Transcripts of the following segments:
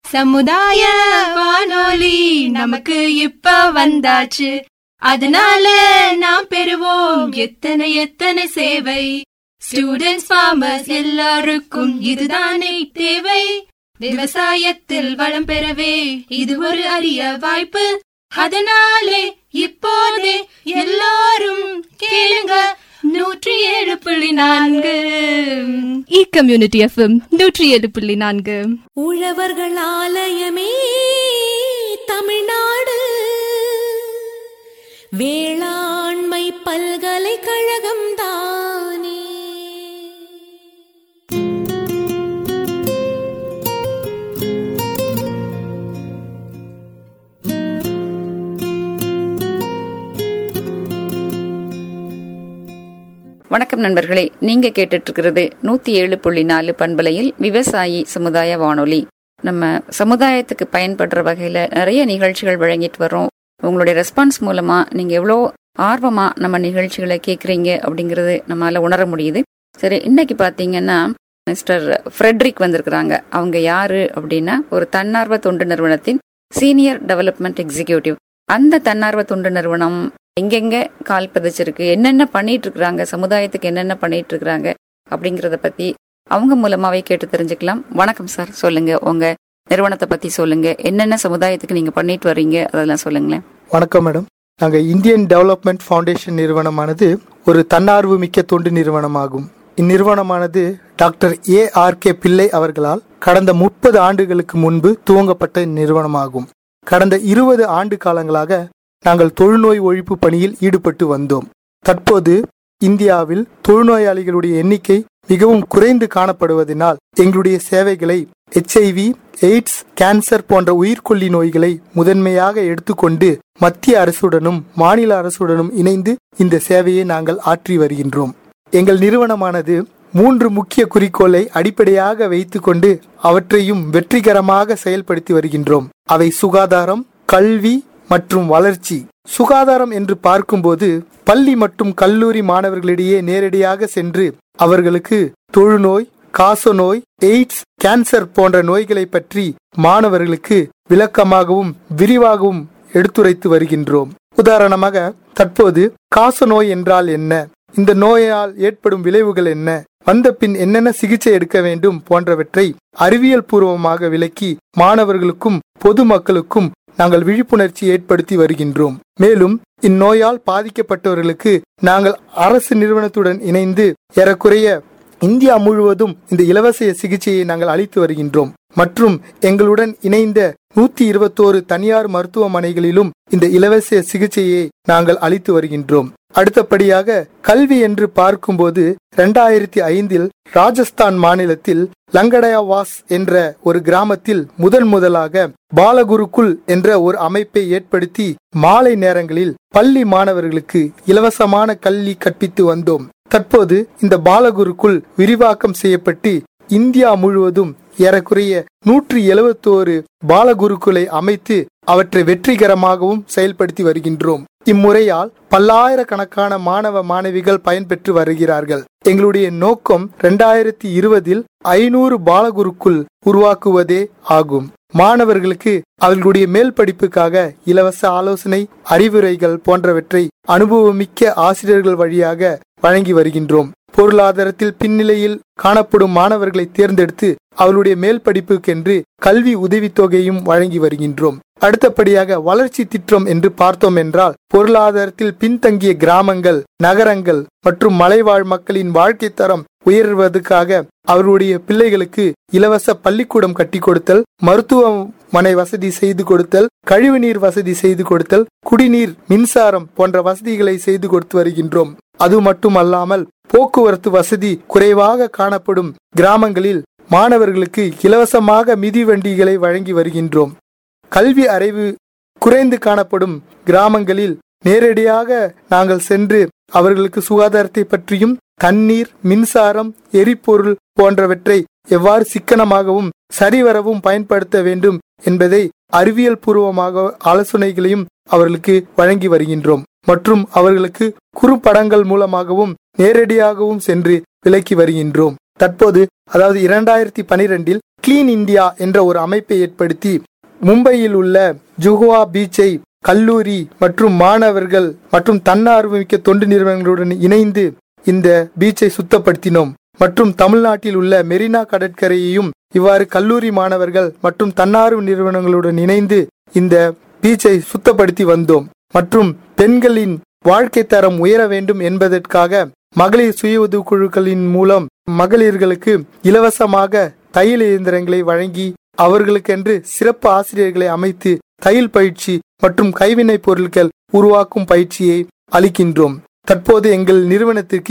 சமுதாய வானொலி நமக்கு இப்ப வந்தாச்சு அதனால நாம் பெறுவோம் எத்தனை எத்தனை சேவை ஸ்டூடெண்ட்ஸ் ஃபார்மர்ஸ் எல்லாருக்கும் இதுதானே தேவை விவசாயத்தில் வளம் பெறவே இது ஒரு அரிய வாய்ப்பு அதனாலே இப்போதே எல்லாரும் கேளுங்க நூற்றி ஏழு புள்ளி நான்கு இ கம்யூனிட்டி எஃப்எம் நூற்றி ஏழு புள்ளி நான்கு உழவர்கள் ஆலயமே தமிழ்நாடு வேளாண்மை பல்கலைக்கழகம் தானே வணக்கம் நண்பர்களே நீங்க கேட்டுட்டு இருக்கிறது நூத்தி ஏழு புள்ளி நாலு பண்பலையில் விவசாயி சமுதாய வானொலி நம்ம சமுதாயத்துக்கு பயன்படுற வகையில நிறைய நிகழ்ச்சிகள் வழங்கிட்டு வரோம் உங்களுடைய ரெஸ்பான்ஸ் மூலமா நீங்க எவ்வளோ ஆர்வமா நம்ம நிகழ்ச்சிகளை கேட்குறீங்க அப்படிங்கறது நம்மளால உணர முடியுது சரி இன்னைக்கு பாத்தீங்கன்னா மிஸ்டர் ஃப்ரெட்ரிக் வந்திருக்கிறாங்க அவங்க யாரு அப்படின்னா ஒரு தன்னார்வ தொண்டு நிறுவனத்தின் சீனியர் டெவலப்மெண்ட் எக்ஸிகியூட்டிவ் அந்த தன்னார்வ தொண்டு நிறுவனம் எங்கெங்க கால் பதிச்சிருக்கு என்னென்ன பண்ணிட்டு இருக்கிறாங்க சமுதாயத்துக்கு என்னென்ன பண்ணிட்டு இருக்கிறாங்க அப்படிங்கறத பத்தி அவங்க மூலமாவே கேட்டு தெரிஞ்சுக்கலாம் வணக்கம் சார் சொல்லுங்க உங்க நிறுவனத்தை பத்தி சொல்லுங்க என்னென்ன சமுதாயத்துக்கு நீங்க பண்ணிட்டு வர்றீங்க அதெல்லாம் சொல்லுங்களேன் வணக்கம் மேடம் நாங்கள் இந்தியன் டெவலப்மெண்ட் ஃபவுண்டேஷன் நிறுவனமானது ஒரு தன்னார்வ மிக்க தொண்டு நிறுவனமாகும் இந்நிறுவனமானது doctor A R K Pillai அவர்களால் கடந்த முப்பது ஆண்டுகளுக்கு முன்பு துவங்கப்பட்ட நிறுவனமாகும் கடந்த இருபது ஆண்டு காலங்களாக நாங்கள் தொழுநோய் ஒழிப்பு பணியில் ஈடுபட்டு வந்தோம் தற்போது இந்தியாவில் தொழுநோயாளிகளுடைய எண்ணிக்கை மிகவும் குறைந்து காணப்படுவதனால் எங்களுடைய சேவைகளை எச்ஐவி எய்ட்ஸ் கேன்சர் போன்ற உயிர்கொல்லி நோய்களை முதன்மையாக எடுத்துக்கொண்டு மத்திய அரசுடனும் மாநில அரசுடனும் இணைந்து இந்த சேவையை நாங்கள் ஆற்றி வருகின்றோம் எங்கள் நிறுவனமானது மூன்று முக்கிய குறிக்கோளை அடிப்படையாக வைத்துக்கொண்டு அவற்றையும் வெற்றிகரமாக செயல்படுத்தி வருகின்றோம் அவை சுகாதாரம் கல்வி மற்றும் வளர்ச்சி சுகாதாரம் என்று பார்க்கும்போது பள்ளி மற்றும் கல்லூரி மாணவர்களிடையே நேரடியாக சென்று அவர்களுக்கு தொழுநோய் காசநோய் எய்ட்ஸ் கேன்சர் போன்ற நோய்களை பற்றி மாணவர்களுக்கு விளக்கமாகவும் விரிவாகவும் எடுத்துரைத்து வருகின்றோம் உதாரணமாக தற்போது காசநோய் என்றால் என்ன இந்த நோயால் ஏற்படும் விளைவுகள் என்ன வந்த பின் என்னென்ன சிகிச்சை எடுக்க வேண்டும் போன்றவற்றை அறிவியல் பூர்வமாக விளக்கி மாணவர்களுக்கும் பொதுமக்களுக்கும் நாங்கள் விழிப்புணர்ச்சி ஏற்படுத்தி வருகின்றோம் மேலும் இந்நோயால் பாதிக்கப்பட்டவர்களுக்கு நாங்கள் அரசு நிறுவனத்துடன் இணைந்து ஏறக்குறைய இந்தியா முழுவதும் இந்த இலவச சிகிச்சையை நாங்கள் அளித்து வருகின்றோம் மற்றும் எங்களுடன் இணைந்த நூத்தி இருபத்தோரு தனியார் மருத்துவமனைகளிலும் இந்த இலவச சிகிச்சையை நாங்கள் அளித்து வருகின்றோம் அடுத்தபடியாக கல்வி என்று பார்க்கும்போது இரண்டாயிரத்தி ஐந்தில் ராஜஸ்தான் மாநிலத்தில் லங்கடயாவாஸ் என்ற ஒரு கிராமத்தில் முதன் முதலாக பாலகுருக்குல் என்ற ஒரு அமைப்பை ஏற்படுத்தி மாலை நேரங்களில் பள்ளி மாணவர்களுக்கு இலவசமான கல்வி கற்பித்து வந்தோம் தற்போது இந்த பாலகுருக்குள் விரிவாக்கம் செய்யப்பட்டு இந்தியா முழுவதும் ஏறக்குறைய நூற்றி எழுபத்தோரு பாலகுருக்குலை அமைத்து அவற்றை வெற்றிகரமாகவும் செயல்படுத்தி வருகின்றோம் இம்முறையால் பல்லாயிரக்கணக்கான மாணவ மாணவிகள் பயன்பெற்று வருகிறார்கள் எங்களுடைய நோக்கம் இரண்டாயிரத்தி இருபதில் ஐநூறு பாலகுருக்குள் உருவாக்குவதே ஆகும் மாணவர்களுக்கு அவர்களுடைய மேல் படிப்புக்காக இலவச ஆலோசனை அறிவுரைகள் போன்றவற்றை அனுபவமிக்க ஆசிரியர்கள் வழியாக வழங்கி வருகின்றோம் பொருளாதாரத்தில் பின்னிலையில் காணப்படும் மாணவர்களை தேர்ந்தெடுத்து அவருடைய மேல் படிப்புக்கென்று கல்வி உதவித்தொகையும் வழங்கி வருகின்றோம் அடுத்தபடியாக வளர்ச்சி திட்டம் என்று பார்த்தோம் என்றால் பொருளாதாரத்தில் பின்தங்கிய கிராமங்கள் நகரங்கள் மற்றும் மலைவாழ் மக்களின் வாழ்க்கை தரம் உயர்வதற்காக அவருடைய பிள்ளைகளுக்கு இலவச பள்ளிக்கூடம் கட்டி கொடுத்தல் மருத்துவமனை வசதி செய்து கொடுத்தல் கழிவுநீர் வசதி செய்து கொடுத்தல் குடிநீர் மின்சாரம் போன்ற வசதிகளை செய்து கொடுத்து வருகின்றோம் அது மட்டுமல்லாமல் போக்குவரத்து வசதி குறைவாக காணப்படும் கிராமங்களில் மாணவர்களுக்கு இலவசமாக மிதிவண்டிகளை வழங்கி வருகின்றோம் கல்வி அறிவு குறைந்து காணப்படும் கிராமங்களில் நேரடியாக நாங்கள் சென்று அவர்களுக்கு சுகாதாரத்தை பற்றியும் தண்ணீர் மின்சாரம் எரிபொருள் போன்றவற்றை எவ்வாறு சிக்கனமாகவும் சரிவரவும் பயன்படுத்த வேண்டும் என்பதை அறிவியல் பூர்வமாக ஆலோசனைகளையும் அவர்களுக்கு வழங்கி வருகின்றோம் மற்றும் அவர்களுக்கு குறும்படங்கள் மூலமாகவும் நேரடியாகவும் சென்று விளக்கி வருகின்றோம் தற்போது அதாவது இரண்டாயிரத்தி பனிரெண்டில் கிளீன் இந்தியா என்ற ஒரு அமைப்பை ஏற்படுத்தி மும்பையில் உள்ள ஜுஹுவா பீச்சை கல்லூரி மற்றும் மாணவர்கள் மற்றும் தன்னார்வ மிக்க தொண்டு நிறுவனங்களுடன் இணைந்து இந்த பீச்சை சுத்தப்படுத்தினோம் மற்றும் தமிழ்நாட்டில் உள்ள மெரினா கடற்கரையையும் இவ்வாறு கல்லூரி மாணவர்கள் மற்றும் தன்னார்வ நிறுவனங்களுடன் இணைந்து இந்த பீச்சை சுத்தப்படுத்தி வந்தோம் மற்றும் பெண்களின் வாழ்க்கை தரம் உயர வேண்டும் என்பதற்காக மகளிர் சுய உதவிக்குழுக்களின் மூலம் மகளிர்களுக்கு இலவசமாக தையல் இயந்திரங்களை வழங்கி அவர்களுக்கென்று சிறப்பு ஆசிரியர்களை அமைத்து தையல் பயிற்சி மற்றும் கைவினைப் பொருட்கள் உருவாக்கும் பயிற்சியை அளிக்கின்றோம் தற்போது எங்கள் நிறுவனத்திற்கு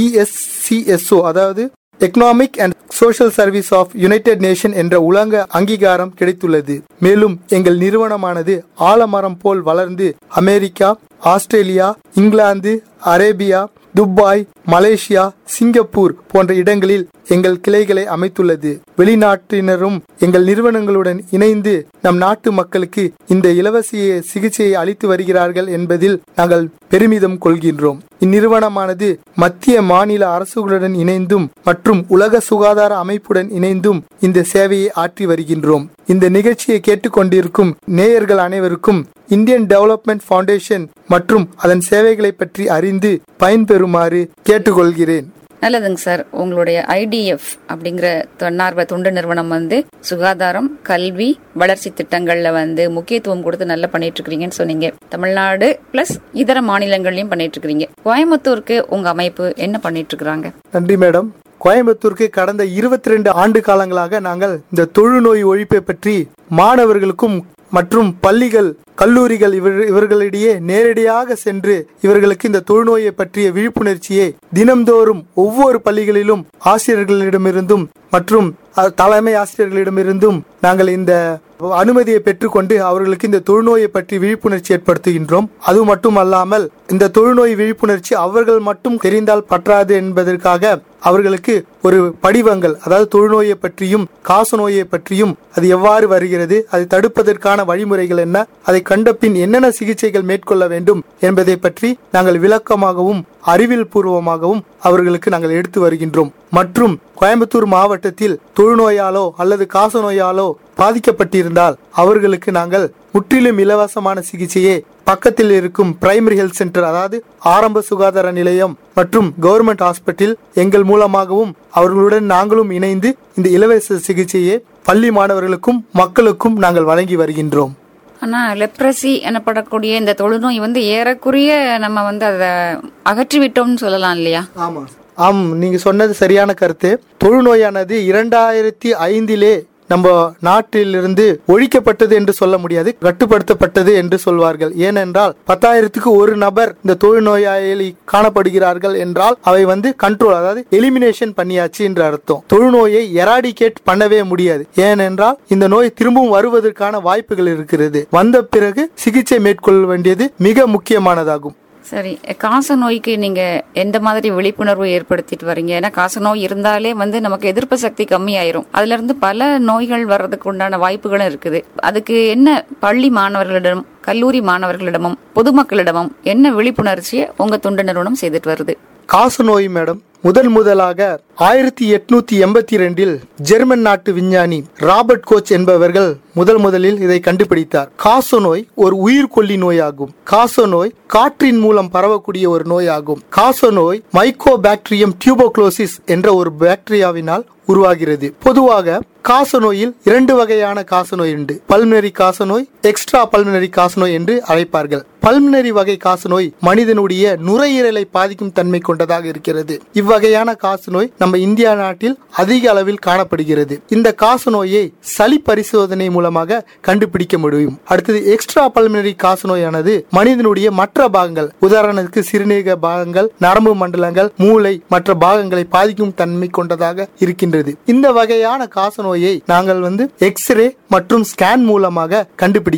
இஎஸ்சிஎஸ்ஓ அதாவது economic and social service of united nation என்ற உலக அங்கீகாரம் கிடைத்துள்ளது மேலும் எங்கள் நிறுவனமானது ஆலமரம் போல் வளர்ந்து America Australia England Arabia Dubai Malaysia Singapore போன்ற இடங்களில் எங்கள் கிளைகளை அமைத்துள்ளது வெளிநாட்டினரும் எங்கள் நிறுவனங்களுடன் இணைந்து நம் நாட்டு மக்களுக்கு இந்த இலவச சிகிச்சையை அளித்து வருகிறார்கள் என்பதில் நாங்கள் பெருமிதம் கொள்கின்றோம் இந்நிறுவனமானது மத்திய மாநில அரசுகளுடன் இணைந்தும் மற்றும் உலக சுகாதார அமைப்புடன் இணைந்தும் இந்த சேவையை ஆற்றி வருகின்றோம் இந்த நிகழ்ச்சியை கேட்டுக்கொண்டிருக்கும் நேயர்கள் அனைவருக்கும் இந்தியன் டெவலப்மெண்ட் ஃபவுண்டேஷன் மற்றும் அதன் சேவைகளை பற்றி அறிந்து பயன்பெறுமாறு கேட்டுக்கொள்கிறேன் நல்லதுங்க சார் உங்களுடைய ஐடிஎஃப் அப்படிங்கிற தன்னார்வ தொண்டு நிறுவனம் வந்து சுகாதாரம் கல்வி வளர்ச்சி திட்டங்கள்ல வந்து முக்கியத்துவம் கொடுத்து நல்லா பண்ணிட்டு இருக்கிறீங்கன்னு சொன்னீங்க தமிழ்நாடு பிளஸ் இதர மாநிலங்கள்லயும் பண்ணிட்டு இருக்கிறீங்க கோயம்புத்தூருக்கு உங்க அமைப்பு என்ன பண்ணிட்டு இருக்கிறாங்க நன்றி மேடம் கோயம்புத்தூருக்கு கடந்த இருபத்தி ரெண்டு ஆண்டு காலங்களாக நாங்கள் இந்த தொழுநோய் ஒழிப்பை பற்றி மாணவர்களுக்கும் மற்றும் பள்ளிகள் கல்லூரிகள் இவர் இவர்களிடையே நேரடியாக சென்று இவர்களுக்கு இந்த தொழுநோயை பற்றிய விழிப்புணர்ச்சியை தினம்தோறும் ஒவ்வொரு பள்ளிகளிலும் ஆசிரியர்களிடமிருந்தும் மற்றும் அஹ், தலைமை ஆசிரியர்களிடமிருந்தும் நாங்கள் இந்த அனுமதியை பெற்றுக்கொண்டு அவர்களுக்கு இந்த தொழுநோயை பற்றி விழிப்புணர்ச்சி ஏற்படுத்துகின்றோம் அது மட்டுமல்லாமல் இந்த தொழுநோய் விழிப்புணர்ச்சி அவர்கள் மட்டும் தெரிந்தால் பற்றாது என்பதற்காக அவர்களுக்கு ஒரு படிவங்கள் அதாவது தொழுநோயை பற்றியும் காச நோயை பற்றியும் அது எவ்வாறு வருகிறது அதை தடுப்பதற்கான வழிமுறைகள் என்ன அதை கண்ட பின் என்னென்ன சிகிச்சைகள் மேற்கொள்ள வேண்டும் என்பதை பற்றி நாங்கள் விளக்கமாகவும் அறிவியல் பூர்வமாகவும் அவர்களுக்கு நாங்கள் எடுத்து வருகின்றோம் மற்றும் கோயம்புத்தூர் மாவட்டத்தில் தொழுநோயாலோ அல்லது காச நோயாலோ பாதிக்கப்பட்டிருந்தால் அவர்களுக்கு நாங்கள் முற்றிலும் இலவசமான சிகிச்சையை பக்கத்தில் இருக்கும் பிரைமரி ஹெல்த் சென்டர் அதாவது ஆரம்ப சுகாதார நிலையம் மற்றும் கவர்மெண்ட் ஹாஸ்பிட்டல் எங்கள் மூலமாகவும் அவர்களுடன் நாங்களும் இணைந்து இந்த இலவச சிகிச்சையை பள்ளி மாணவர்களுக்கும் மக்களுக்கும் நாங்கள் வழங்கி வருகின்றோம் ஆனா லெப்ரசி எனப்படக்கூடிய இந்த தொழுநோய் வந்து ஏறக்குறைய நம்ம வந்து அதை அகற்றி விட்டோம்னு சொல்லலாம் இல்லையா ஆமா ஆம் நீங்க சொன்னது சரியான கருத்து தொழுநோயானது இரண்டாயிரத்தி ஐந்திலே நம்ம நாட்டிலிருந்து ஒழிக்கப்பட்டது என்று சொல்ல முடியாது கட்டுப்படுத்தப்பட்டது என்று சொல்வார்கள் ஏனென்றால் பத்தாயிரத்துக்கு ஒரு நபர் இந்த தொழுநோயாளி காணப்படுகிறார்கள் என்றால் அவை வந்து கண்ட்ரோல் அதாவது எலிமினேஷன் பண்ணியாச்சு என்று அர்த்தம் தொழுநோயை எராடிகேட் பண்ணவே முடியாது ஏனென்றால் இந்த நோய் திரும்பவும் வருவதற்கான வாய்ப்புகள் இருக்கிறது வந்த பிறகு சிகிச்சை மேற்கொள்ள வேண்டியது மிக முக்கியமானதாகும் சரி காச நோய்க்கு நீங்க எந்த மாதிரி விழிப்புணர்வு ஏற்படுத்திட்டு வரீங்க ஏன்னா காச நோய் இருந்தாலே வந்து நமக்கு எதிர்ப்பு சக்தி கம்மியாயிரும் அதுல இருந்து பல நோய்கள் வர்றதுக்கு உண்டான வாய்ப்புகளும் இருக்குது அதுக்கு என்ன பள்ளி மாணவர்களிடம் கல்லூரி மாணவர்களிடமும் பொதுமக்களிடமும் என்ன விழிப்புணர்ச்சியை உங்க தொண்டு நிறுவனம் செய்துட்டு வருது காச நோய் மேடம் முதல் முதலாக ஆயிரத்தி எட்நூத்தி எண்பத்தி ரெண்டில் ஜெர்மன் நாட்டு விஞ்ஞானி ராபர்ட் கோச் என்பவர்கள் முதல் முதலில் இதை கண்டுபிடித்தார் காச நோய் ஒரு உயிர்கொல்லி நோயாகும் காச நோய் காற்றின் மூலம் பரவக்கூடிய ஒரு நோயாகும் காச நோய் மைக்கோ பாக்டீரியம் டியூபோக்ளோசிஸ் என்ற ஒரு பாக்டீரியாவினால் உருவாகிறது பொதுவாக காசநோயில் இரண்டு வகையான காசநோய் உண்டு பல்மினரி காசநோய் எக்ஸ்ட்ரா பல்மினரி காசநோய் என்று அழைப்பார்கள் பல்மினரி வகை காசநோய் மனிதனுடைய நுரையீரலை பாதிக்கும் தன்மை கொண்டதாக இருக்கிறது இவ்வகையான காசநோய் நம்ம இந்தியா நாட்டில் அதிக அளவில் காணப்படுகிறது இந்த காசநோயை சளி பரிசோதனை மூலமாக கண்டுபிடிக்க முடியும் அடுத்தது எக்ஸ்ட்ரா பல்மினரி காசநோயானது மனிதனுடைய மற்ற பாகங்கள் உதாரணத்துக்கு சிறுநீரக பாகங்கள் நரம்பு மண்டலங்கள் மூளை மற்ற பாகங்களை பாதிக்கும் தன்மை கொண்டதாக இருக்கின்றது இந்த வகையான காசநோயை நாங்கள் வந்து எக்ஸ்ரே மற்றும் ஸ்கேன் மூலமாக கண்டுபிடிக்கலாம்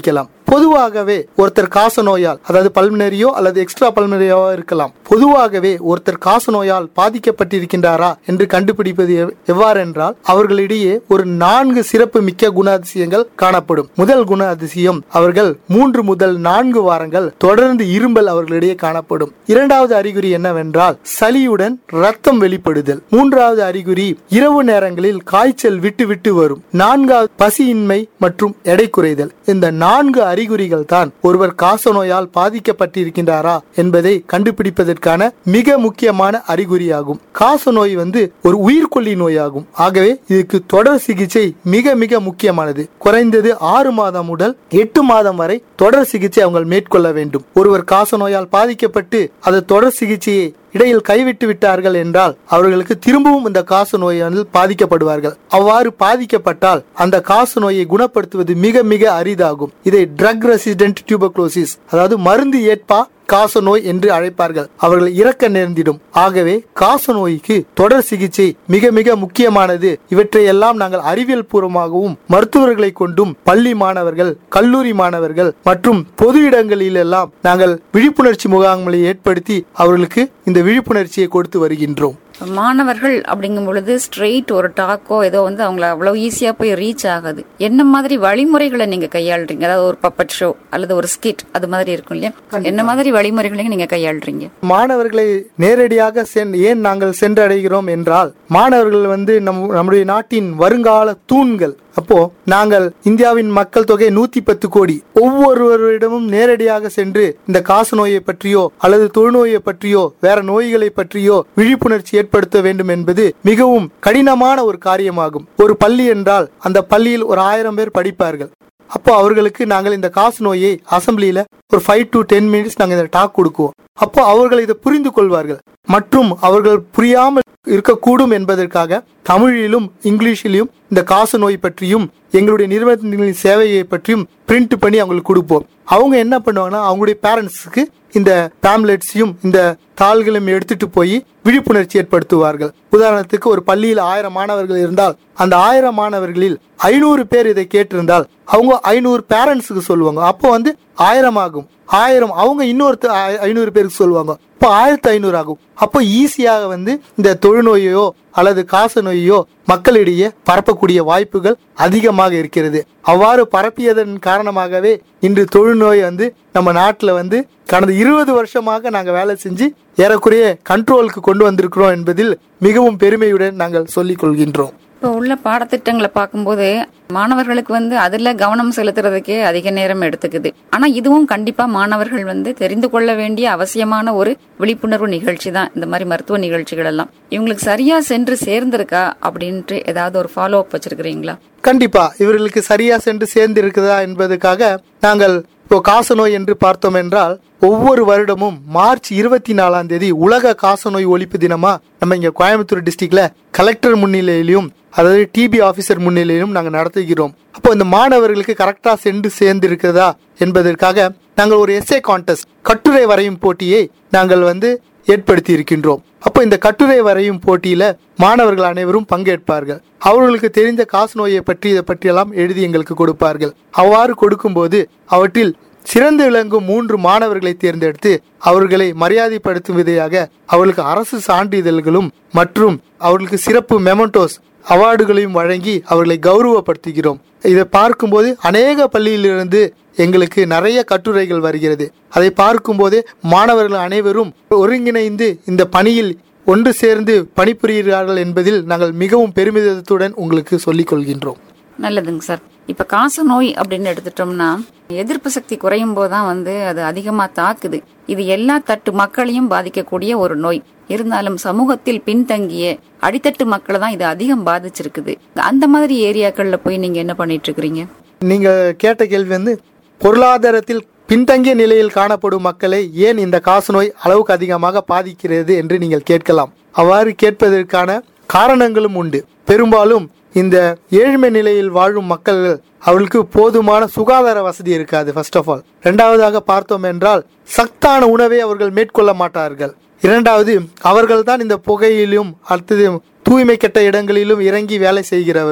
பொதுவாகவே ஒருத்தர் காச நோயால் அதாவது பல்மினரியோ அல்லது எக்ஸ்ட்ரா பல்மினரியோ இருக்கலாம் பொதுவாகவே ஒருத்தர் காச நோயால் பாதிக்கப்பட்டிருக்கின்றாரா என்று கண்டுபிடிப்பது எவ்- எவ்வாறென்றால் அவர்களிடையே ஒரு நான்கு சிறப்பு மிக்க குணாதிசயங்கள் காணப்படும் முதல் குணாதிசயம் அவர்கள் மூன்று முதல் நான்கு வாரங்கள் தொடர்ந்து இரும்பல் அவர்களிடையே காணப்படும் இரண்டாவது அறிகுறி என்னவென்றால் சளியுடன் ரத்தம் வெளிப்படுதல் மூன்றாவது அறிகுறி இரவு நேரங்களில் காய்ச்சல் விட்டு விட்டு வரும் நான்காவது பசியின்மை மற்றும் எடை குறைதல் இந்த நான்கு அறிகுறிகள் தான் ஒருவர் காச நோயால் பாதிக்கப்பட்டிருக்கின்றாரா என்பதை கண்டுபிடிப்பதற்கான மிக முக்கியமான அறிகுறியாகும் காச நோய் வந்து ஒரு உயிர்கொல்லி நோயாகும் ஆகவே இதுக்கு தொடர் சிகிச்சை மிக மிக முக்கியமானது குறைந்தது ஆறு மாதம் முதல் எட்டு மாதம் வரை தொடர் சிகிச்சை அவங்க மேற்கொள்ள வேண்டும் ஒருவர் காச நோயால் பாதிக்கப்பட்டு அது தொடர் சிகிச்சையை இடையில் கைவிட்டு விட்டார்கள் என்றால் அவர்களுக்கு திரும்பவும் இந்த காச நோயால் பாதிக்கப்படுவார்கள் அவ்வாறு பாதிக்கப்பட்டால் அந்த காச நோயை குணப்படுத்துவது மிக மிக அரிதாகும் இதை ட்ரக் ரெசிடென்ட் டியூபக்ளோசிஸ் அதாவது மருந்து ஏற்பா காச நோய் என்று அழைப்பார்கள் அவர்கள் இறக்க நேர்ந்திடும் ஆகவே காச நோய்க்கு தொடர் சிகிச்சை மிக மிக முக்கியமானது இவற்றை எல்லாம் நாங்கள் அறிவியல் பூர்வமாகவும் மருத்துவர்களை கொண்டும் பள்ளி மாணவர்கள் கல்லூரி மாணவர்கள் மற்றும் பொது இடங்களில் எல்லாம் நாங்கள் விழிப்புணர்ச்சி முகாம்களை ஏற்படுத்தி அவர்களுக்கு இந்த விழிப்புணர்ச்சியை கொடுத்து வருகின்றோம் மாணவர்கள் அப்படிங்கும் பொழுது ஸ்ட்ரெயிட் ஒரு டாக்கோ ஏதோ வந்து அவங்கள அவ்வளவு ஈஸியா போய் ரீச் ஆகாது என்ன மாதிரி வழிமுறைகளை நீங்க கையாளுறீங்க அதாவது ஒரு பப்பட் ஷோ அல்லது ஒரு ஸ்கிட் அது மாதிரி இருக்கும் இல்லையா என்ன மாதிரி வழிமுறைகளை நீங்க கையாளுறீங்க மாணவர்களை நேரடியாக சென் ஏன் நாங்கள் சென்றடைகிறோம் என்றால் மாணவர்கள் வந்து நம் நம்முடைய நாட்டின் வருங்கால தூண்கள் அப்போ நாங்கள் இந்தியாவின் மக்கள் தொகை நூத்தி பத்து கோடி ஒவ்வொருவரிடமும் நேரடியாக சென்று இந்த காசு நோயை பற்றியோ அல்லது தொழுநோயை பற்றியோ வேற நோய்களை பற்றியோ விழிப்புணர்ச்சி ஏற்படுத்த வேண்டும் என்பது மிகவும் கடினமான ஒரு காரியமாகும் ஒரு பள்ளி என்றால் அந்த பள்ளியில் ஒரு ஆயிரம் பேர் படிப்பார்கள் அப்போ அவர்களுக்கு நாங்கள் இந்த காசு நோயை அசம்பிளியில ஒரு ஃபைவ் டு டென் மினிட்ஸ் நாங்கள் இந்த டாக் கொடுக்குவோம் அப்போ அவர்கள் இதை புரிந்து கொள்வார்கள் மற்றும் அவர்கள் புரியாமல் இருக்கக்கூடும் என்பதற்காக தமிழிலும் இங்கிலீஷிலும் இந்த காசு நோய் பற்றியும் எங்களுடைய நிறுவனத்தின் சேவையை பற்றியும் பிரிண்ட் பண்ணி அவங்களுக்கு கொடுப்போம் அவங்க என்ன பண்ணுவாங்கன்னா அவங்களுடைய பேரண்ட்ஸுக்கு இந்த பேம்லெட்ஸையும் இந்த தாள்களையும் எடுத்துட்டு போய் விழிப்புணர்ச்சி ஏற்படுத்துவார்கள் உதாரணத்துக்கு ஒரு பள்ளியில் ஆயிரம் மாணவர்கள் இருந்தால் அந்த ஆயிரம் மாணவர்களில் ஐநூறு பேர் இதை கேட்டிருந்தால் அவங்க ஐநூறு பேரண்ட்ஸுக்கு சொல்லுவாங்க அப்போ வந்து ஆயிரம் ஆகும் ஆயிரம் அவங்க இன்னொருத்தர் ஐ- ஐநூறு பேருக்கு சொல்லுவாங்க இப்போ ஆயிரத்தி ஐநூறு ஆகும் அப்போ ஈஸியாக வந்து இந்த தொழுநோயையோ அல்லது காச நோயையோ மக்களிடையே பரப்பக்கூடிய வாய்ப்புகள் அதிகமாக இருக்கிறது அவ்வாறு பரப்பியதன் காரணமாகவே இன்று தொழுநோய் வந்து நம்ம நாட்டில் வந்து கடந்த இருபது வருஷமாக நாங்கள் வேலை செஞ்சு ஏறக்குறைய கண்ட்ரோலுக்கு கொண்டு வந்திருக்கிறோம் என்பதில் மிகவும் பெருமையுடன் நாங்கள் சொல்லிக் கொள்கின்றோம் இப்போ உள்ள பாடத்திட்டங்களை பார்க்கும்போது மாணவர்களுக்கு வந்து அதுல கவனம் செலுத்துறதுக்கே அதிக நேரம் எடுத்துக்குது ஆனா இதுவும் கண்டிப்பா மாணவர்கள் வந்து தெரிந்து கொள்ள வேண்டிய அவசியமான ஒரு விழிப்புணர்வு நிகழ்ச்சி தான் இந்த மாதிரி மருத்துவ நிகழ்ச்சிகள் எல்லாம் இவங்களுக்கு சரியா சென்று சேர்ந்திருக்கா அப்படின்ட்டு ஏதாவது ஒரு ஃபாலோ அப் வச்சிருக்கிறீங்களா கண்டிப்பா இவர்களுக்கு சரியா சென்று சேர்ந்து இருக்குதா என்பதற்காக நாங்கள் இப்போ காசநோய் என்று பார்த்தோம் என்றால் ஒவ்வொரு வருடமும் மார்ச் இருபத்தி நாலாம் தேதி உலக காசநோய் ஒழிப்பு தினமா நம்ம இங்க கோயம்புத்தூர் டிஸ்ட்ரிக்ட்ல கலெக்டர் முன்னிலையிலும் அதாவது டிபி ஆபீசர் முன்னிலையிலும் நாங்கள் நடத்துகிறோம் அப்போ இந்த மாணவர்களுக்கு கரெக்டா சென்று சேர்ந்து இருக்கிறதா என்பதற்காக நாங்கள் ஒரு எஸ்ஏ கான்டெஸ்ட் கட்டுரை வரையும் போட்டியை நாங்கள் வந்து ஏற்படுத்தி இருக்கின்றோம் அப்போ இந்த கட்டுரை வரையும் போட்டியில மாணவர்கள் அனைவரும் பங்கேற்பார்கள் அவர்களுக்கு தெரிந்த காசு நோயை பற்றி இதை பற்றியெல்லாம் எழுதி எங்களுக்கு கொடுப்பார்கள் அவ்வாறு கொடுக்கும்போது அவற்றில் சிறந்து விளங்கும் மூன்று மாணவர்களை தேர்ந்தெடுத்து அவர்களை மரியாதைப்படுத்தும் விதையாக அவர்களுக்கு அரசு சான்றிதழ்களும் மற்றும் அவர்களுக்கு சிறப்பு மெமண்டோஸ் அவார்டுகளையும் வழங்கி அவர்களை கௌரவப்படுத்துகிறோம் இதை பார்க்கும்போது அநேக பள்ளியிலிருந்து எங்களுக்கு நிறைய கட்டுரைகள் வருகிறது அதை பார்க்கும்போதே மாணவர்கள் அனைவரும் ஒருங்கிணைந்து இந்த பணியில் ஒன்று சேர்ந்து பணிபுரிகிறார்கள் என்பதில் நாங்கள் மிகவும் பெருமிதத்துடன் உங்களுக்கு சொல்லிக் கொள்கின்றோம் நல்லதுங்க சார் இப்ப காச நோய் அப்படின்னு எடுத்துட்டோம்னா எதிர்ப்பு சக்தி குறையும் போதுதான் வந்து அது அதிகமா தாக்குது இது எல்லா தட்டு மக்களையும் பாதிக்கக்கூடிய ஒரு நோய் இருந்தாலும் சமூகத்தில் பின்தங்கிய அடித்தட்டு மக்களை தான் இது அதிகம் பாதிச்சிருக்குது அந்த மாதிரி ஏரியாக்கள்ல போய் நீங்க என்ன பண்ணிட்டு இருக்கிறீங்க நீங்க கேட்ட கேள்வி வந்து பொருளாதாரத்தில் பின்தங்கிய நிலையில் காணப்படும் மக்களை ஏன் இந்த காசநோய் அளவுக்கு அதிகமாக பாதிக்கிறது என்று நீங்கள் கேட்கலாம் அவ்வாறு கேட்பதற்கான காரணங்களும் உண்டு பெரும்பாலும் இந்த ஏழ்மை நிலையில் வாழும் மக்கள் அவர்களுக்கு போதுமான சுகாதார வசதி இருக்காது ஃபர்ஸ்ட் ஆஃப் ஆல் இரண்டாவதாக பார்த்தோம் என்றால் சத்தான உணவை அவர்கள் மேற்கொள்ள மாட்டார்கள் இரண்டாவது அவர்கள் தான் இந்த புகையிலும் அடுத்தது தூய்மை கெட்ட இடங்களிலும் இறங்கி வேலை செய்கிறவர்கள்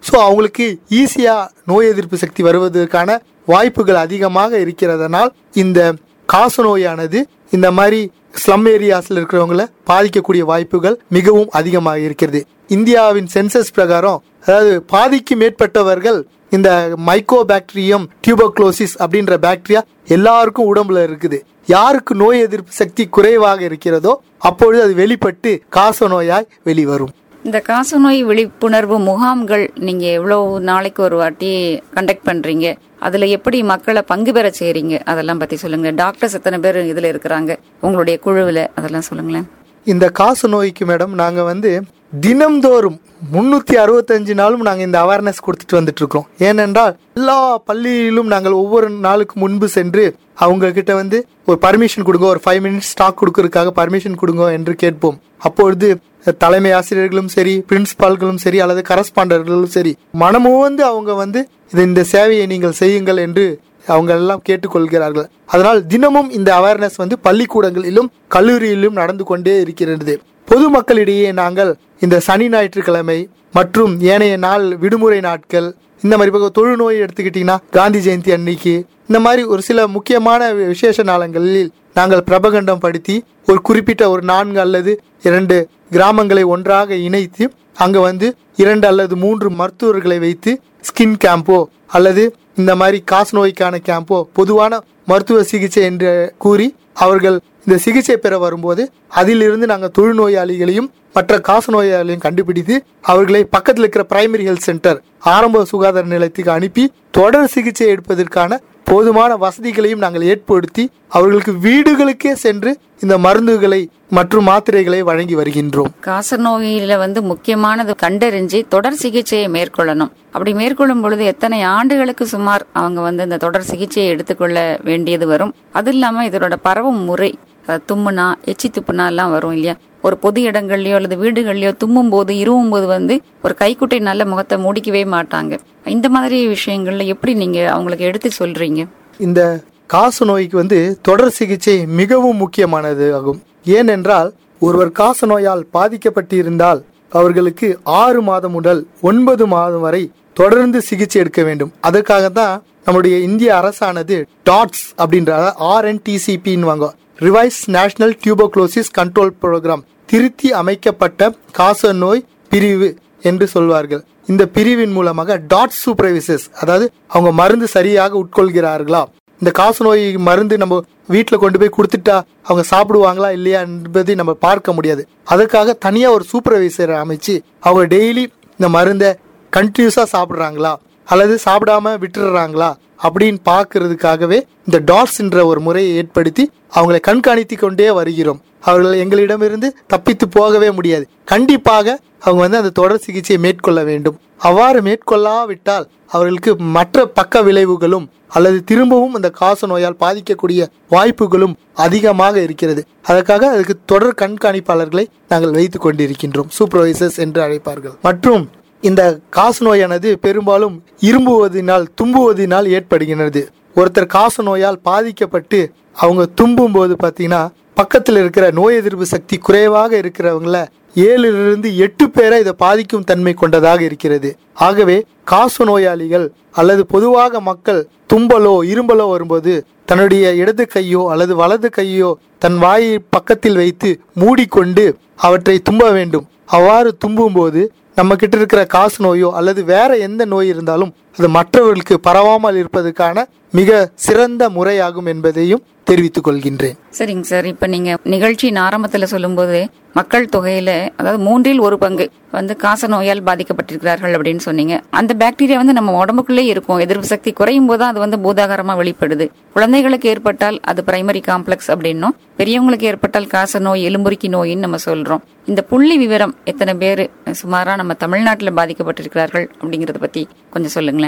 ஸோ அவங்களுக்கு ஈஸியா நோய் எதிர்ப்பு சக்தி வருவதற்கான வாய்ப்புகள் அதிகமாக இருக்கிறதனால் இந்த காசநோயானது இந்த மாதிரி ஸ்லம் ஏரியாஸ்ல இருக்கிறவங்கள பாதிக்கக்கூடிய வாய்ப்புகள் மிகவும் அதிகமாக இருக்கிறது இந்தியாவின் சென்சஸ் பிரகாரம் அதாவது பாதிக்கு மேற்பட்டவர்கள் இந்த மைக்கோ பாக்டீரியம் டியூபோக்ளோசிஸ் அப்படின்ற பாக்டீரியா எல்லாருக்கும் உடம்புல இருக்குது யாருக்கு நோய் எதிர்ப்பு சக்தி குறைவாக இருக்கிறதோ அப்பொழுது அது வெளிப்பட்டு காச நோயாய் வெளிவரும் இந்த காசநோய் விழிப்புணர்வு முகாம்கள் நீங்க எவ்வளவு நாளைக்கு ஒரு வாட்டி கண்டக்ட் பண்றீங்க அதுல எப்படி மக்களை பங்கு பெற செய்றீங்க அதெல்லாம் பத்தி சொல்லுங்க டாக்டர்ஸ் எத்தனை பேர் இதுல இருக்கிறாங்க உங்களுடைய குழுவுல அதெல்லாம் சொல்லுங்களேன் இந்த காச நோய்க்கு மேடம் நாங்க வந்து தினம்தோறும் முன்னூத்தி அறுபத்தஞ்சு நாளும் நாங்க இந்த அவேர்னஸ் கொடுத்துட்டு வந்துட்டு இருக்கோம் ஏனென்றால் எல்லா பள்ளியிலும் நாங்கள் ஒவ்வொரு நாளுக்கு முன்பு சென்று அவங்க கிட்ட வந்து ஒரு பர்மிஷன் கொடுங்க ஒரு ஃபைவ் மினிட்ஸ் ஸ்டாக் கொடுக்கறதுக்காக பர்மிஷன் கொடுங்க என்று கேட்போம் அப்பொழுது தலைமை ஆசிரியர்களும் சரி பிரின்சிபால்களும் சரி அல்லது கரஸ்பாண்டர்களும் சரி மனமும் வந்து அவங்க வந்து இது இந்த சேவையை நீங்கள் செய்யுங்கள் என்று அவங்க எல்லாம் கேட்டுக்கொள்கிறார்கள் அதனால் தினமும் இந்த அவேர்னஸ் வந்து பள்ளிக்கூடங்களிலும் கல்லூரியிலும் நடந்து கொண்டே இருக்கிறது பொதுமக்களிடையே நாங்கள் இந்த சனி ஞாயிற்றுக்கிழமை மற்றும் ஏனைய நாள் விடுமுறை நாட்கள் இந்த மாதிரி இப்போ தொழுநோய் எடுத்துக்கிட்டிங்கன்னா காந்தி ஜெயந்தி அன்னைக்கு இந்த மாதிரி ஒரு சில முக்கியமான விசேஷ நாளங்களில் நாங்கள் பிரபகண்டம் படுத்தி ஒரு குறிப்பிட்ட ஒரு நான்கு அல்லது இரண்டு கிராமங்களை ஒன்றாக இணைத்து அங்க வந்து இரண்டு அல்லது மூன்று மருத்துவர்களை வைத்து ஸ்கின் கேம்போ அல்லது இந்த மாதிரி காசு நோய்க்கான கேம்போ பொதுவான மருத்துவ சிகிச்சை என்று கூறி அவர்கள் இந்த சிகிச்சை பெற வரும்போது அதிலிருந்து நாங்கள் தொழுநோயாளிகளையும் மற்ற காசு நோயாளிகளையும் கண்டுபிடித்து அவர்களை பக்கத்தில் இருக்கிற பிரைமரி ஹெல்த் சென்டர் ஆரம்ப சுகாதார நிலையத்துக்கு அனுப்பி தொடர் சிகிச்சை எடுப்பதற்கான போதுமான வசதிகளையும் நாங்கள் ஏற்படுத்தி அவர்களுக்கு வீடுகளுக்கே சென்று இந்த மருந்துகளை மற்றும் மாத்திரைகளை வழங்கி வருகின்றோம் காசநோயில வந்து முக்கியமானது கண்டறிஞ்சு தொடர் சிகிச்சையை மேற்கொள்ளணும் அப்படி மேற்கொள்ளும் பொழுது எத்தனை ஆண்டுகளுக்கு சுமார் அவங்க வந்து இந்த தொடர் சிகிச்சையை எடுத்துக்கொள்ள வேண்டியது வரும் அது இல்லாம இதோட பரவும் முறை அஹ், தும்முனா எச்சி துப்புனா எல்லாம் வரும் இல்லையா ஒரு பொது இடங்கள்லயோ அல்லது வீடுகள்லயோ தும்மும் போது இருவும் போது வந்து ஒரு கைக்குட்டை நல்ல முகத்தை மூடிக்கவே மாட்டாங்க இந்த மாதிரி விஷயங்கள்ல எப்படி நீங்க அவங்களுக்கு எடுத்து சொல்றீங்க இந்த காச நோய்க்கு வந்து தொடர் சிகிச்சை மிகவும் முக்கியமானது ஆகும் ஏனென்றால் ஒருவர் காச நோயால் பாதிக்கப்பட்டு இருந்தால் அவர்களுக்கு ஆறு மாதம் முதல் ஒன்பது மாதம் வரை தொடர்ந்து சிகிச்சை எடுக்க வேண்டும் அதற்காக தான் நம்முடைய இந்திய அரசானது டாட்ஸ் அப்படின்ற ஆர்என்டிசிபின்னு வாங்க revised national tuberculosis control programme திருத்தி அமைக்கப்பட்ட காச நோய் பிரிவு என்று சொல்வார்கள் இந்த பிரிவின் மூலமாக டாட் சூப்பர்வைசர்ஸ் அதாவது அவங்க மருந்து சரியாக உட்கொள்கிறார்களா இந்த காச நோய் மருந்து நம்ம வீட்டில் கொண்டு போய் கொடுத்துட்டா அவங்க சாப்பிடுவாங்களா இல்லையா என்பதை நம்ம பார்க்க முடியாது அதுக்காக தனியா ஒரு சூப்பர்வைசரை அமைச்சு அவங்க டெய்லி இந்த மருந்தை கண்டினியூஸா சாப்பிடுறாங்களா அல்லது சாப்பிடாம விட்டுறாங்களா அப்படின்னு பார்க்கறதுக்காகவே இந்த டாட்ஸ் என்ற ஒரு முறையை ஏற்படுத்தி அவங்களை கண்காணித்து கொண்டே வருகிறோம் அவர்கள் எங்களிடமிருந்து தப்பித்து போகவே முடியாது கண்டிப்பாக அவங்க வந்து அந்த தொடர் சிகிச்சையை மேற்கொள்ள வேண்டும் அவ்வாறு மேற்கொள்ளாவிட்டால் அவர்களுக்கு மற்ற பக்க விளைவுகளும் அல்லது திரும்பவும் அந்த காச நோயால் பாதிக்கக்கூடிய வாய்ப்புகளும் அதிகமாக இருக்கிறது அதற்காக அதுக்கு தொடர் கண்காணிப்பாளர்களை நாங்கள் வைத்துக் கொண்டிருக்கின்றோம் சூப்பர்வைசர்ஸ் என்று அழைப்பார்கள் மற்றும் இந்த காச நோயானது பெரும்பாலும் இரும்புவதினால் தும்புவதினால் ஏற்படுகிறது ஒருத்தர் காச நோயால் பாதிக்கப்பட்டு அவங்க தும்பும் போது பாத்தீங்கன்னா பக்கத்தில் இருக்கிற நோய் எதிர்ப்பு சக்தி குறைவாக இருக்கிறவங்கள ஏழிலிருந்து எட்டு பேரை இதை பாதிக்கும் தன்மை கொண்டதாக இருக்கிறது ஆகவே காசு நோயாளிகள் அல்லது பொதுவாக மக்கள் தும்பலோ இரும்பலோ வரும்போது தன்னுடைய இடது கையோ அல்லது வலது கையோ தன் வாயை பக்கத்தில் வைத்து மூடிக்கொண்டு அவற்றை தும்ப வேண்டும் அவ்வாறு தும்பும்போது நம்ம கிட்ட இருக்கிற காசு நோயோ அல்லது வேற எந்த நோய் இருந்தாலும் அது மற்றவர்களுக்கு பரவாமல் இருப்பதற்கான மிக சிறந்த முறையாகும் என்பதையும் தெரிவித்துக் கொள்கின்றேன் சரிங்க சார் இப்ப நீங்க நிகழ்ச்சியின் ஆரம்பத்துல சொல்லும்போது மக்கள் தொகையில அதாவது மூன்றில் ஒரு பங்கு வந்து காச நோயால் பாதிக்கப்பட்டிருக்கிறார்கள் அப்படின்னு சொன்னீங்க அந்த பாக்டீரியா வந்து நம்ம உடம்புக்குள்ளே இருக்கும் எதிர்ப்பு சக்தி குறையும் போது அது வந்து பூதாகரமா வெளிப்படுது குழந்தைகளுக்கு ஏற்பட்டால் அது பிரைமரி காம்ப்ளெக்ஸ் அப்படின்னும் பெரியவங்களுக்கு ஏற்பட்டால் காச நோய் எலும்புருக்கி நோயின்னு நம்ம சொல்றோம் இந்த புள்ளி விவரம் எத்தனை பேர் சுமாரா நம்ம தமிழ்நாட்டில் பாதிக்கப்பட்டிருக்கிறார்கள் அப்படிங்கறத பத்தி கொஞ்சம் சொல்லுங்களேன்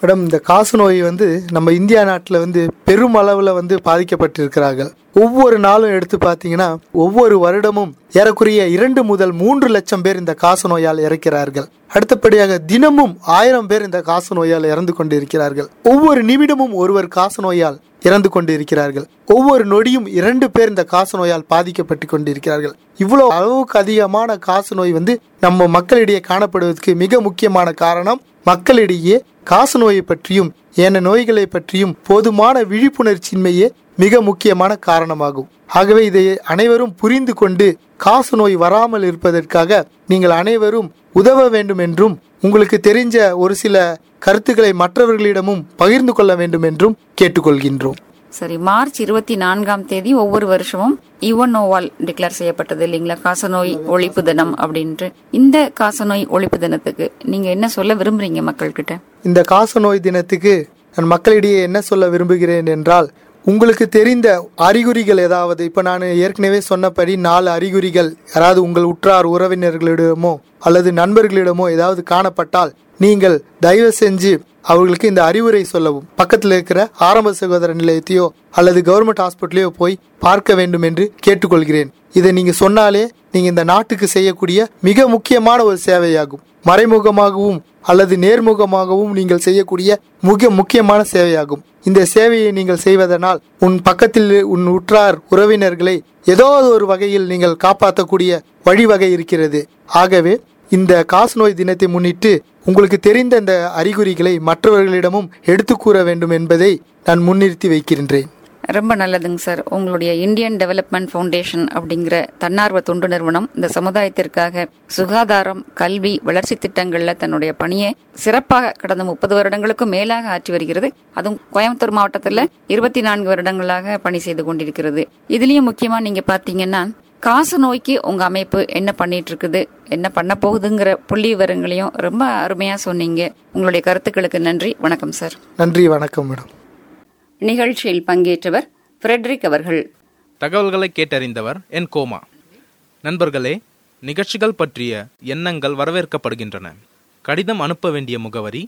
மேடம் இந்த காசு நோய் வந்து நம்ம இந்தியா நாட்டில் வந்து பெரும் அளவில் வந்து பாதிக்கப்பட்டிருக்கிறார்கள் ஒவ்வொரு நாளும் எடுத்து பார்த்தீங்கன்னா ஒவ்வொரு வருடமும் ஏறக்குறைய இரண்டு முதல் மூன்று லட்சம் பேர் இந்த காசு நோயால் இறக்கிறார்கள் அடுத்தபடியாக தினமும் ஆயிரம் பேர் இந்த காசு நோயால் இறந்து கொண்டிருக்கிறார்கள் ஒவ்வொரு நிமிடமும் ஒருவர் காசு நோயால் இறந்து கொண்டிருக்கிறார்கள் ஒவ்வொரு நொடியும் இரண்டு பேர் இந்த காசு நோயால் பாதிக்கப்பட்டு கொண்டிருக்கிறார்கள் இவ்வளவு அளவுக்கு அதிகமான காசு நோய் வந்து நம்ம மக்களிடையே காணப்படுவதற்கு மிக முக்கியமான காரணம் மக்களிடையே காசு நோயை பற்றியும் ஏன நோய்களை பற்றியும் போதுமான விழிப்புணர்ச்சியின்மையே மிக முக்கியமான காரணமாகும் ஆகவே இதை அனைவரும் புரிந்து கொண்டு காசு நோய் வராமல் இருப்பதற்காக நீங்கள் அனைவரும் உதவ வேண்டும் என்றும் உங்களுக்கு தெரிஞ்ச ஒரு சில கருத்துக்களை மற்றவர்களிடமும் பகிர்ந்து கொள்ள வேண்டும் என்றும் கேட்டுக்கொள்கின்றோம் சரி மார்ச் இருபத்தி நான்காம் தேதி ஒவ்வொரு வருஷமும் யுவனோவால் டிக்ளேர் செய்யப்பட்டது இல்லைங்களா காசநோய் ஒழிப்பு தினம் அப்படின்ட்டு இந்த காசநோய் ஒழிப்பு தினத்துக்கு நீங்க என்ன சொல்ல விரும்புறீங்க மக்கள்கிட்ட இந்த காச நோய் தினத்துக்கு நான் மக்களிடையே என்ன சொல்ல விரும்புகிறேன் என்றால் உங்களுக்கு தெரிந்த அறிகுறிகள் ஏதாவது இப்போ நான் ஏற்கனவே சொன்னபடி நாலு அறிகுறிகள் யாராவது உங்கள் உற்றார் உறவினர்களிடமோ அல்லது நண்பர்களிடமோ ஏதாவது காணப்பட்டால் நீங்கள் தயவு செஞ்சு அவர்களுக்கு இந்த அறிவுரை சொல்லவும் பக்கத்தில் இருக்கிற ஆரம்ப சுகாதார நிலையத்தையோ அல்லது கவர்மெண்ட் ஹாஸ்பிட்டலையோ போய் பார்க்க வேண்டும் என்று கேட்டுக்கொள்கிறேன் இதை நீங்க சொன்னாலே நீங்க இந்த நாட்டுக்கு செய்யக்கூடிய மிக முக்கியமான ஒரு சேவையாகும் மறைமுகமாகவும் அல்லது நேர்முகமாகவும் நீங்கள் செய்யக்கூடிய மிக முக்கியமான சேவையாகும் இந்த சேவையை நீங்கள் செய்வதனால் உன் பக்கத்தில் உன் உற்றார் உறவினர்களை ஏதோ ஒரு வகையில் நீங்கள் காப்பாற்றக்கூடிய வழிவகை இருக்கிறது ஆகவே இந்த காசு நோய் தினத்தை முன்னிட்டு உங்களுக்கு தெரிந்த இந்த அறிகுறிகளை மற்றவர்களிடமும் எடுத்து கூற வேண்டும் என்பதை நான் முன்னிறுத்தி வைக்கின்றேன் ரொம்ப நல்லதுங்க சார் உங்களுடைய இந்தியன் டெவலப்மெண்ட் ஃபவுண்டேஷன் அப்படிங்கிற தன்னார்வ தொண்டு நிறுவனம் இந்த சமுதாயத்திற்காக சுகாதாரம் கல்வி வளர்ச்சி திட்டங்கள்ல தன்னுடைய பணியை சிறப்பாக கடந்த முப்பது வருடங்களுக்கும் மேலாக ஆற்றி வருகிறது அதுவும் கோயம்புத்தூர் மாவட்டத்துல இருபத்தி நான்கு வருடங்களாக பணி செய்து கொண்டிருக்கிறது இதுலயும் முக்கியமா நீங்க பாத்தீங்கன்னா காசு நோய்க்கு உங்க அமைப்பு என்ன பண்ணிட்டு இருக்குது என்ன பண்ண போகுதுங்கிற புள்ளி விவரங்களையும் ரொம்ப அருமையா சொன்னீங்க உங்களுடைய கருத்துக்களுக்கு நன்றி வணக்கம் சார் நன்றி வணக்கம் மேடம் நிகழ்ச்சியில் பங்கேற்றவர் ஃப்ரெட்ரிக் அவர்கள் தகவல்களை கேட்டறிந்தவர் என் கோமா நண்பர்களே நிகழ்ச்சிகள் பற்றிய எண்ணங்கள் வரவேற்கப்படுகின்றன கடிதம் அனுப்ப வேண்டிய முகவரி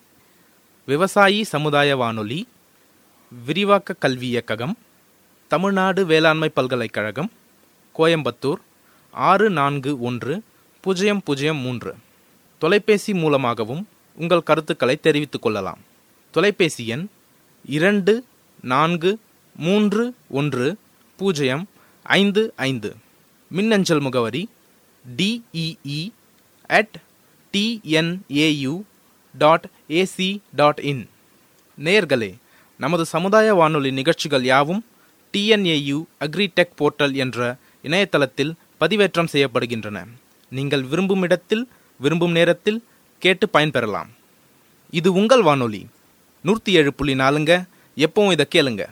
விவசாயி சமுதாய வானொலி விரிவாக்க கல்வி இயக்ககம் தமிழ்நாடு வேளாண்மை பல்கலைக்கழகம் கோயம்புத்தூர் ஆறு நான்கு ஒன்று பூஜ்ஜியம் பூஜ்ஜியம் மூன்று தொலைபேசி மூலமாகவும் உங்கள் கருத்துக்களை தெரிவித்துக் கொள்ளலாம் தொலைபேசி எண் இரண்டு நான்கு மூன்று ஒன்று பூஜ்ஜியம் ஐந்து ஐந்து மின்னஞ்சல் முகவரி DEE at TNAU dot AC dot in நேயர்களே நமது சமுதாய வானொலி நிகழ்ச்சிகள் யாவும் டிஎன்ஏயு அக்ரிடெக் போர்ட்டல் என்ற இணையதளத்தில் பதிவேற்றம் செய்யப்படுகின்றன நீங்கள் விரும்பும் இடத்தில் விரும்பும் நேரத்தில் கேட்டு பயன்பெறலாம் இது உங்கள் வானொலி நூற்றி ஏழு புள்ளி நாலுங்க எப்பவும் இதை கேளுங்க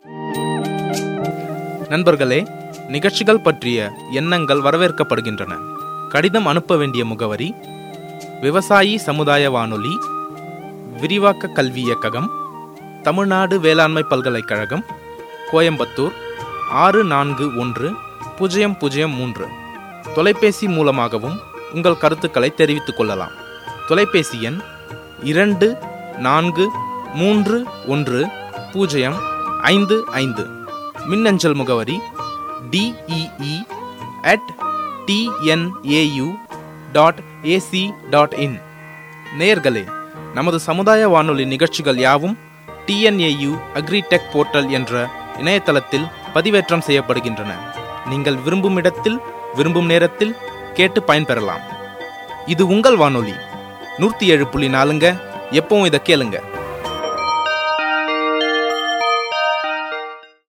நண்பர்களே நிகழ்ச்சிகள் பற்றிய எண்ணங்கள் வரவேற்கப்படுகின்றன கடிதம் அனுப்ப வேண்டிய முகவரி விவசாயி சமுதாய வானொலி விரிவாக்க கல்வி இயக்ககம் தமிழ்நாடு வேளாண்மை பல்கலைக்கழகம் கோயம்புத்தூர் ஆறு நான்கு ஒன்று பூஜ்ஜியம் பூஜ்ஜியம் மூன்று தொலைபேசி மூலமாகவும் உங்கள் கருத்துக்களை தெரிவித்துக் கொள்ளலாம் தொலைபேசி எண் இரண்டு நான்கு மூன்று ஒன்று பூஜ்ஜியம் ஐந்து ஐந்து மின்னஞ்சல் முகவரி DEE at TNAU dot AC dot in நேயர்களே நமது சமுதாய வானொலி நிகழ்ச்சிகள் யாவும் டிஎன்ஏயு அக்ரிடெக் போர்ட்டல் என்ற இணையதளத்தில் பதிவேற்றம் செய்யப்படுகின்றன நீங்கள் விரும்பும் இடத்தில் விரும்பும் நேரத்தில் கேட்டு பயன்பெறலாம் இது உங்கள் வானொலி நூற்றி ஏழு புள்ளி நாலுங்க எப்பவும் இதை கேளுங்க